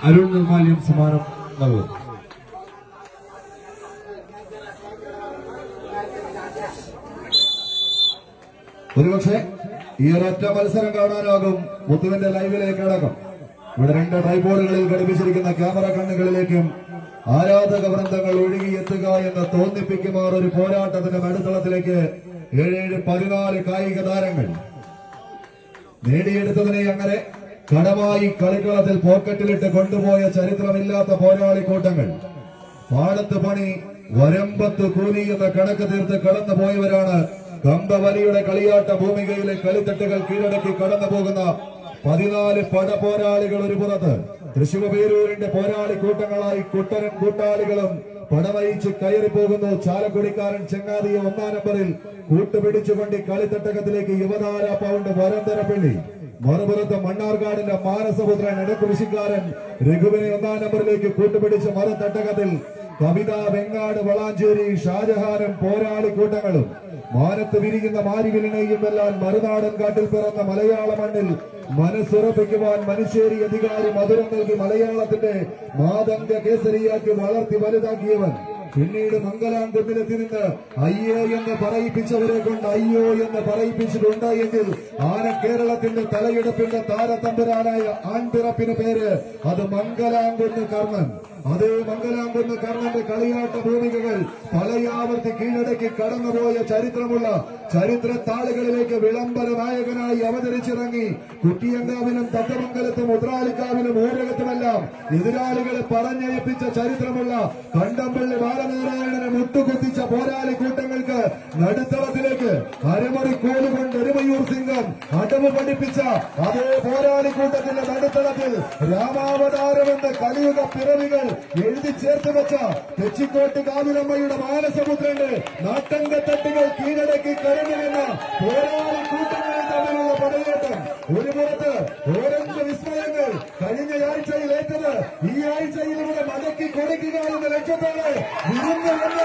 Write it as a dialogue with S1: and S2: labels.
S1: അരുൺ നിർമാല്യം സമ്മാനം നൽകും ഒരുപക്ഷെ ഈ ഒരൊറ്റ മത്സരം കാണാനാകും മുത്തുവിന്റെ ലൈവിലേക്ക് അടക്കം ഇവിടെ രണ്ട് ട്രൈബോർഡുകളിൽ ഘടിപ്പിച്ചിരിക്കുന്ന ക്യാമറ കണ്ണുകളിലേക്കും ആരാധക വൃന്ദങ്ങൾ ഒഴുകിയെത്തുക എന്ന് തോന്നിപ്പിക്കുമാർ ഒരു പോരാട്ടത്തിന്റെ നടുത്തളത്തിലേക്ക് ഏഴേഴ് പതിനാല് കായിക താരങ്ങൾ നേടിയെടുത്തതിനെ അങ്ങനെ കടമായി കളിക്കളത്തിൽ പോക്കറ്റിലിട്ട് കൊണ്ടുപോയ ചരിത്രമില്ലാത്ത പോരാളി കൂട്ടങ്ങൾ പാടത്ത് പണി വരമ്പത്ത് കൂലി എന്ന കണക്ക് തീർത്ത് കടന്നു പോയവരാണ് കമ്പവലിയുടെ കളിയാട്ട ഭൂമികയിലെ കളിത്തട്ടുകൾ കീഴടക്കി കടന്നു പോകുന്ന പതിനാല് പട പോരാളികൾ ഒരു പുറത്ത് തൃശൂർ പേരൂരിന്റെ പോരാളി കൂട്ടങ്ങളായി കുട്ടനും കൂട്ടാളികളും പടവയിച്ച് കയറി പോകുന്നു ചാലക്കുടിക്കാരൻ ചെങ്ങാതിയെ ഒന്നാം നമ്പറിൽ കൂട്ടുപിടിച്ചുകൊണ്ട് ഈ കളിത്തട്ടകത്തിലേക്ക് യുവതാര പൗണ്ട് വരന്തരപ്പള്ളി മറുപുറത്ത് മണ്ണാർക്കാടിന്റെ മാനസപുത്രൻ ഇടക്കുരിശിക്കാരൻ രഘുവിനെ ഒന്നാം നമ്പറിലേക്ക് കൂട്ടുപിടിച്ച് മറുതട്ടകത്തിൽ കവിത വെങ്ങാട് വളാഞ്ചേരി ഷാജഹാനും പോരാളി കൂട്ടങ്ങളും മാനത്ത് വിരിയുന്ന മാരിവിലിനെയും വെല്ലാൻ മറുനാടൻ കാട്ടിൽ പിറന്ന മലയാള മണ്ണിൽ മനസ്സുറപ്പിക്കുവാൻ മനുശ്ശേരി അധികാരി മധുരം നൽകി മലയാളത്തിന്റെ മാതംഗ കേസരിയാക്കി വളർത്തി വലുതാക്കിയവൻ പിന്നീട് മംഗലാംകുന്നിലെത്തി നിന്ന് അയ്യോ എന്ന് പറയിപ്പിച്ചവരെ കൊണ്ട് അയ്യോ എന്ന് പറയിപ്പിച്ചിട്ടുണ്ട് എങ്കിൽ ആന കേരളത്തിന്റെ തലയെടുപ്പിന്റെ താരതമ്പുരാനായ ആൺപിറപ്പിന് പേര് അത് മംഗലാംകുന്ന് കർണൻ അതേ മംഗലാംകുന്ന് കർണന്റെ കളിയാട്ട ഭൂമികകൾ പലയാവർത്തി കീഴടക്കി കടന്നുപോയ ചരിത്രമുള്ള ചരിത്ര താളുകളിലേക്ക് വിളംബര നായകനായി അവതരിച്ചിറങ്ങി കുട്ടിയങ്കാവിലും തത്തമംഗലത്തും ഉത്രാലിക്കാവിലും ഊരകത്തുമെല്ലാം എതിരാളികളെ പറഞ്ഞയപ്പിച്ച ചരിത്രമുള്ള കണ്ടമ്പള്ളി ബാലനാരായണനെ മുട്ടുകുത്തിച്ച പോരാളി കൂട്ടങ്ങൾക്ക് നടുത്തളത്തിലേക്ക് അരമുറി കോലുകൊണ്ട് എരുമയൂർ സിംഗം അടവ് പഠിപ്പിച്ച അതേ പോരാളി കൂട്ടത്തിന്റെ നടുത്തളത്തിൽ രാമാവതാരമെന്ന കലിയുഗ പിറവികൾ എഴുതി ചേർത്ത് വെച്ച തെച്ചിക്കോട്ട് കാവിലമ്മയുടെ മാനസപുത്രന്റെ നാട്ടങ്കത്തട്ടുകൾ കീഴടക്കി കരഞ്ഞു നിന്ന പോരാളി കൂട്ടങ്ങളിൽ തമ്മിലുള്ള പടയേറ്റം ഒരു പുറത്ത് ഓരഞ്ച് വിസ്മയങ്ങൾ കഴിഞ്ഞ ആഴ്ചയിൽ ഏറ്റത് ഈ ആഴ്ചയിൽ ഇവിടെ മടക്കി കൊടുക്കുക എന്ന ലക്ഷ്യത്തോടെ വിരുന്ന് വന്ന